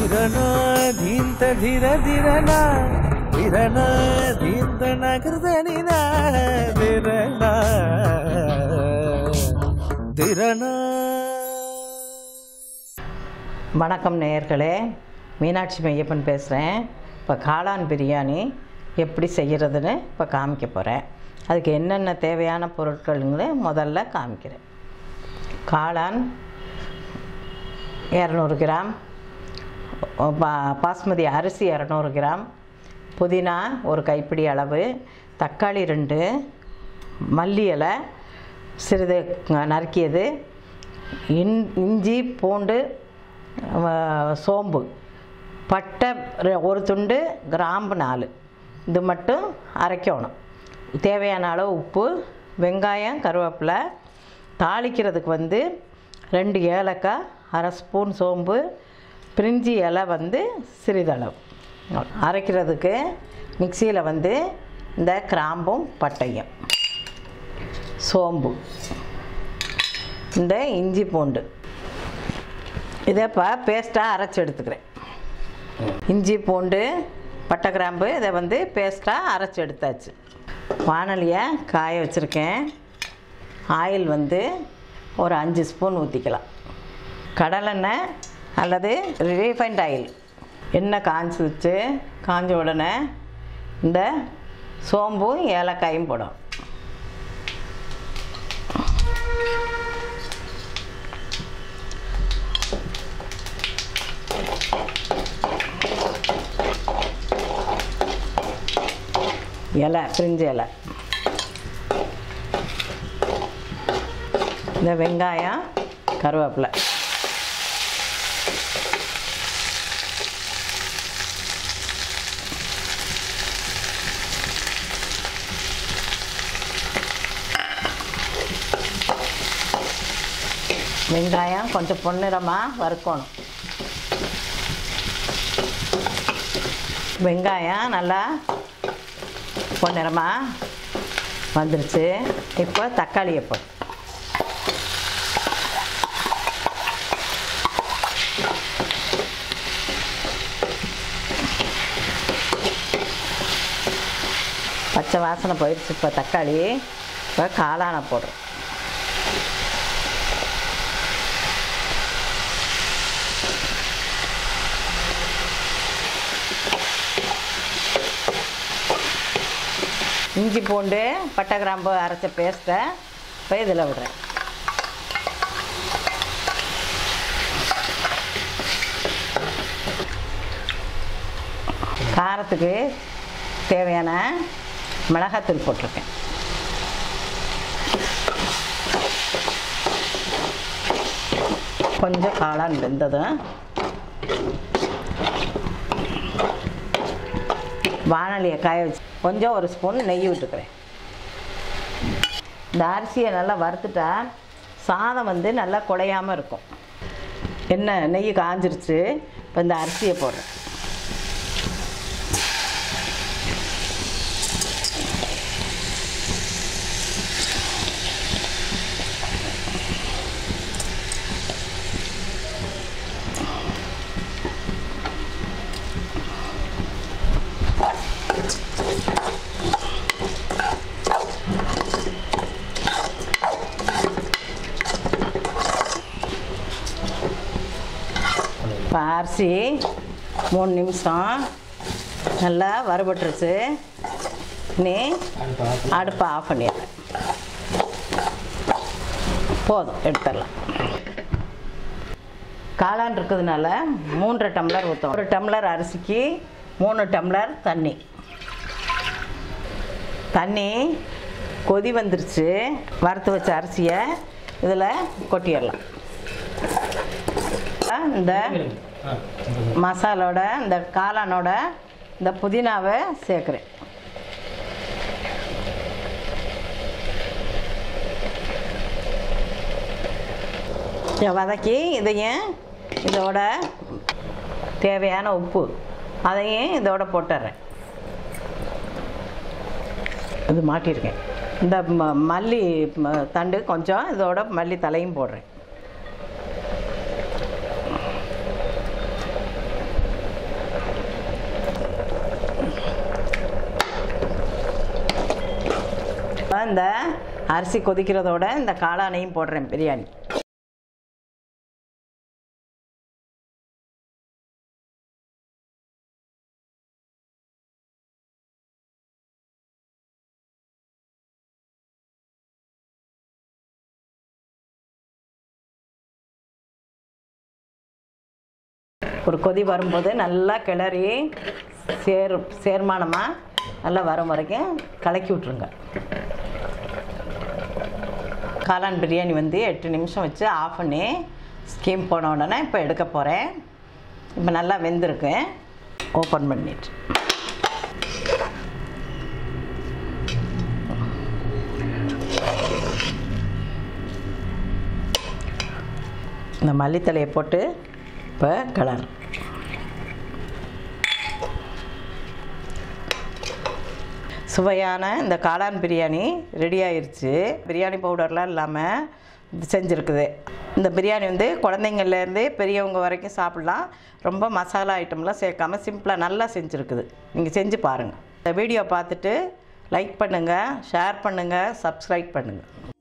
ಧಿರನ ಧೀಂತ ಧಿರ ಧಿರನ ಧಿರನ ಧೀಂತ ನಗರದನಿನ ಧಿರನ ಧಿರನ வணக்கம் நேயர்களே மீனாட்சி மையப்பன் பேசுகிறேன் இப்போ காளான் பிரியாணி எப்படி செய்கிறதுன்னு இப்போ காமிக்க போகிறேன் அதுக்கு என்னென்ன தேவையான பொருட்கள்ங்கிறத முதல்ல காமிக்கிறேன் காளான் இரநூறு கிராம் பா பாஸ்மதி அரிசி இரநூறு கிராம் புதினா ஒரு கைப்பிடி அளவு தக்காளி ரெண்டு மல்லி இலை சிறிது நறுக்கியது இன் இஞ்சி பூண்டு அஹ், சோம்பு பட்டை ரெ- ஒரு துண்டு கிராம்பு நாலு இது மட்டும் அரைக்கணும் தேவையான அளவு உப்பு வெங்காயம் கருவேப்பிலை தாளிக்கிறதுக்கு வந்து ரெண்டு ஏலக்காய் அரை ஸ்பூன் சோம்பு பிரிஞ்சி இலை வந்து சிறிதளவு அரைக்கிறதுக்கு மிக்சியில் வந்து இந்த கிராம்பும் பட்டையும் சோம்பு இந்த இஞ்சி பூண்டு இதை இப்போ பேஸ்ட்டாக அரைச்சி எடுத்துக்கிறேன் இஞ்சி பூண்டு பட்டை கிராம்பு இதை வந்து பேஸ்ட்டாக அரைச்சி எடுத்தாச்சு வானலியை காய வச்சுருக்கேன் ஆயில் வந்து ஒரு அஞ்சு ஸ்பூன் ஊற்றிக்கலாம் கடலெண்ணெய் அல்லது ரீஃபைண்ட் ஆயில் எண்ணெய் காஞ்சி வச்சு காஞ்ச உடனே இந்த சோம்பும் ஏலக்காயும் போடும் இலை பிரிஞ்ச இலை இந்த வெங்காயம் கருவேப்பிலை வெங்காயம் கொஞ்சம் பொன்னிறமாக வறுக்கணும் வெங்காயம் நல்லா பொன்னிறமாக வந்துருச்சு இப்போ தக்காளியை போடு பச்சை வாசனை போயிடுச்சு இப்போ தக்காளி இப்போ காளானை போடுறோம் இஞ்சி பூண்டு பட்டை கிராம்பு அரைச்ச பேஸ்ட்டை இப்போ இதில் விடுறேன் காரத்துக்கு தேவையான மிளகாத்தூள் போட்டிருக்கேன் கொஞ்சம் காளான் வெந்ததும் வானலியை காய வச்சு கொஞ்சம் ஒரு ஸ்பூன் நெய் விட்டுக்கிறேன் இந்த அரிசியை நல்லா வறுத்துட்டா சாதம் வந்து நல்லா குழையாமல் இருக்கும் என்ன நெய் காஞ்சிருச்சு இப்போ இந்த அரிசியை போடுறேன் இப்போ அரிசி மூணு நிமிஷம் நல்லா வறுபட்டுருச்சு நீ அடுப்பை ஆஃப் பண்ணிடுறேன் போதும் எடுத்துடலாம் காளான் இருக்கிறதுனால மூன்றரை டம்ளர் ஊற்றும் ஒரு டம்ளர் அரிசிக்கு மூணு டம்ளர் தண்ணி தண்ணி கொதி வந்துருச்சு வறுத்து வச்ச அரிசியை இதில் கொட்டிடலாம் இந்த மசாலோட இந்த காளானோட இந்த புதினாவை சேர்க்குறேன் இதை வதக்கி இதையும் இதோட தேவையான உப்பு அதையும் இதோட போட்டுடுறேன் இது மாட்டியிருக்கேன் இந்த ம- மல்லி ம- தண்டு கொஞ்சம் இதோட மல்லி தலையும் போடுறேன் இந்த அரிசி கொதிக்கிறதோட இந்த காளானையும் போடுறேன் பிரியாணி ஒரு கொதி வரும்போது நல்லா கிளறி சேர் சேர்மானமாக நல்லா வரும் வரைக்கும் கலக்கி விட்ருங்க காளான் பிரியாணி வந்து எட்டு நிமிஷம் வச்சு ஆஃப் பண்ணி ஸ்கீம் போன உடனே இப்போ எடுக்க போகிறேன் இப்போ நல்லா வெந்திருக்கு ஓப்பன் பண்ணிட்டு இந்த மல்லித்தலையை போட்டு இப்போ கலர் சுவையான இந்த காளான் பிரியாணி ரெடி ஆயிருச்சு பிரியாணி பவுடர்லாம் இல்லாமல் இது செஞ்சுருக்குது இந்த பிரியாணி வந்து குழந்தைங்கள்லேருந்து பெரியவங்க வரைக்கும் சாப்பிட்லாம் ரொம்ப மசாலா ஐட்டம்லாம் சேர்க்காம சிம்பிளாக நல்லா செஞ்சுருக்குது நீங்கள் செஞ்சு பாருங்கள் இந்த வீடியோ பார்த்துட்டு லைக் பண்ணுங்கள் ஷேர் பண்ணுங்கள் சப்ஸ்கிரைப் பண்ணுங்கள்